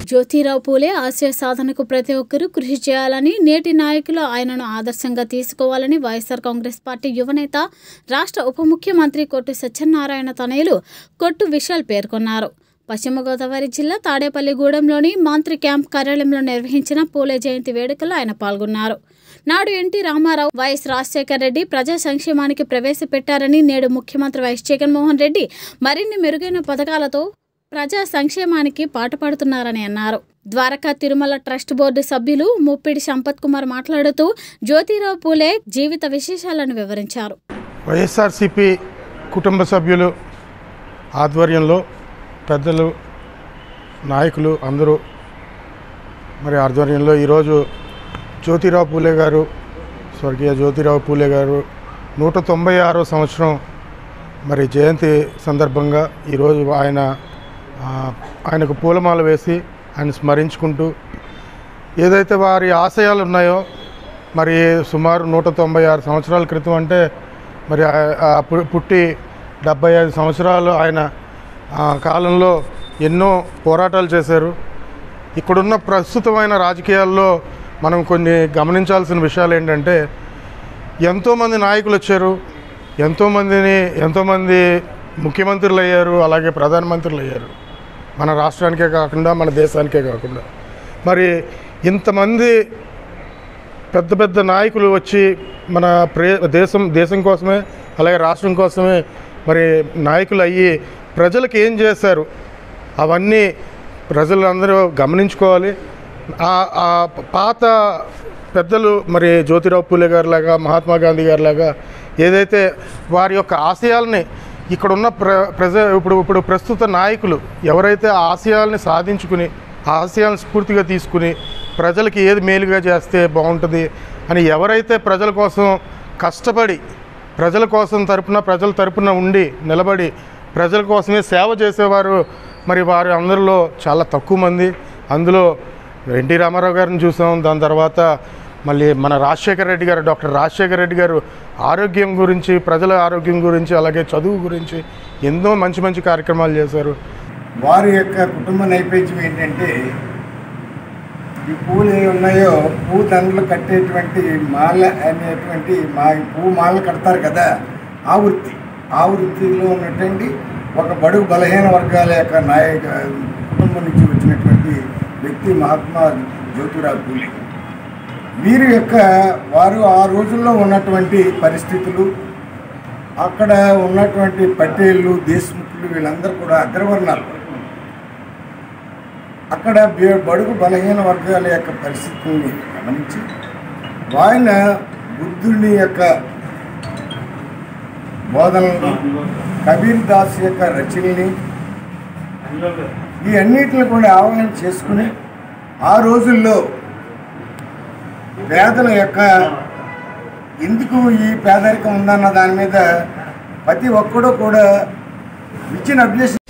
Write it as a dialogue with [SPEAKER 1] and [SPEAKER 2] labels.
[SPEAKER 1] జ్యోతిరావు పూలే ఆశయ సాధనకు ప్రతి ఒక్కరూ కృషి చేయాలని నేటి నాయకులు ఆయనను ఆదర్శంగా తీసుకోవాలని వైఎస్ఆర్ కాంగ్రెస్ పార్టీ యువనేత రాష్ట్ర ఉప ముఖ్యమంత్రి కొట్టు సత్యనారాయణ తనయులు కొట్టు విశాల్ పేర్కొన్నారు పశ్చిమ గోదావరి జిల్లా తాడేపల్లిగూడెంలోని మంత్రి క్యాంప్ కార్యాలయంలో నిర్వహించిన పూలే జయంతి వేడుకల్లో ఆయన పాల్గొన్నారు నాడు ఎన్టీ రామారావు వైఎస్ రాజశేఖర రెడ్డి ప్రజా సంక్షేమానికి ప్రవేశపెట్టారని నేడు ముఖ్యమంత్రి వైఎస్ జగన్మోహన్ రెడ్డి మరిన్ని మెరుగైన పథకాలతో ప్రజా సంక్షేమానికి పాటుపడుతున్నారని అన్నారు ద్వారకా తిరుమల ట్రస్ట్ బోర్డు సభ్యులు ముప్పిడి సంపత్ కుమార్ మాట్లాడుతూ జ్యోతిరావు పూలే జీవిత విశేషాలను వివరించారు
[SPEAKER 2] వైఎస్ఆర్సిపి కుటుంబ సభ్యులు ఆధ్వర్యంలో పెద్దలు నాయకులు అందరూ మరి ఆధ్వర్యంలో ఈరోజు జ్యోతిరావు పూలే గారు స్వర్గీయ జ్యోతిరావు పూలే గారు నూట తొంభై ఆరో సంవత్సరం మరి జయంతి సందర్భంగా ఈరోజు ఆయన ఆ, ఆయనకు పూలమాల వేసి ఆయన స్మరించుకుంటూ ఏదైతే వారి ఆశయాలు ఉన్నాయో మరి సుమారు నూట తొంభై ఆరు సంవత్సరాల క్రితం అంటే మరి ఆ- ఆ పు- పుట్టి డెబ్బై ఐదు సంవత్సరాలు ఆయన ఆ కాలంలో ఎన్నో పోరాటాలు చేశారు ఇక్కడున్న ప్రస్తుతమైన రాజకీయాల్లో మనం కొన్ని గమనించాల్సిన విషయాలు ఏంటంటే ఎంతోమంది నాయకులు వచ్చారు ఎంతోమందిని ఎంతోమంది ముఖ్యమంత్రులు అయ్యారు అలాగే ప్రధానమంత్రులు అయ్యారు మన రాష్ట్రానికే కాకుండా మన దేశానికే కాకుండా మరి ఇంతమంది పెద్ద పెద్ద నాయకులు వచ్చి మన ప్రే దేశం దేశం కోసమే అలాగే రాష్ట్రం కోసమే మరి నాయకులు అయ్యి ప్రజలకు ఏం చేశారు అవన్నీ ప్రజలందరూ గమనించుకోవాలి ఆ- ఆ పాత పెద్దలు మరి జ్యోతిరావు పూలే గారి లాగా మహాత్మా గాంధీ గారి లాగా ఏదైతే వారి యొక్క ఆశయాల్ని ఇక్కడున్న ప్ర ప్రజ ఇప్పుడు ఇప్పుడు ప్రస్తుత నాయకులు ఎవరైతే ఆ ఆశయాల్ని సాధించుకుని ఆ ఆశయాలను స్ఫూర్తిగా తీసుకుని ప్రజలకి ఏది మేలుగా చేస్తే బాగుంటుంది అని ఎవరైతే ప్రజల కోసం కష్టపడి ప్రజల కోసం తరపున ప్రజల తరపున ఉండి నిలబడి ప్రజల కోసమే సేవ చేసేవారు మరి వారి అందరిలో చాలా తక్కువ మంది అందులో ఎన్టీ రామారావు గారిని చూసాం దాని తర్వాత మళ్ళీ మన రాజశేఖర రెడ్డి గారు డాక్టర్ రాజశేఖర రెడ్డి గారు ఆరోగ్యం గురించి ప్రజల ఆరోగ్యం గురించి అలాగే చదువు గురించి ఎన్నో మంచి మంచి కార్యక్రమాలు చేశారు
[SPEAKER 3] వారి యొక్క కుటుంబ నైపేద్యం ఏంటంటే ఈ పూలు ఏ ఉన్నాయో పూ దండలు కట్టేటువంటి మాల అనేటువంటి మా పువ్వు మాలలు కడతారు కదా ఆ వృత్తి ఆ వృత్తిలో ఉన్నటువంటి ఒక బడుగు బలహీన వర్గాల యొక్క నాయక కుటుంబం నుంచి వచ్చినటువంటి వ్యక్తి మహాత్మా జ్యోతిరావు పూలే వీరి యొక్క వారు ఆ రోజుల్లో ఉన్నటువంటి పరిస్థితులు అక్కడ ఉన్నటువంటి పటేళ్ళు దేశముఖులు వీళ్ళందరూ కూడా అగ్రవర్ణాలు అక్కడ బే- బడుగు బలహీన వర్గాల యొక్క పరిస్థితుల్ని గమనించి ఆయన బుద్ధుని యొక్క బోధనలను కబీర్ దాస్ యొక్క రచనల్ని ఈ అన్నిటిని కూడా ఆహ్వానం చేసుకుని ఆ రోజుల్లో పేదల యొక్క ఎందుకు ఈ పేదరికం ఉందన్న దాని మీద ప్రతి ఒక్కడూ కూడా విద్యను అభ్యసి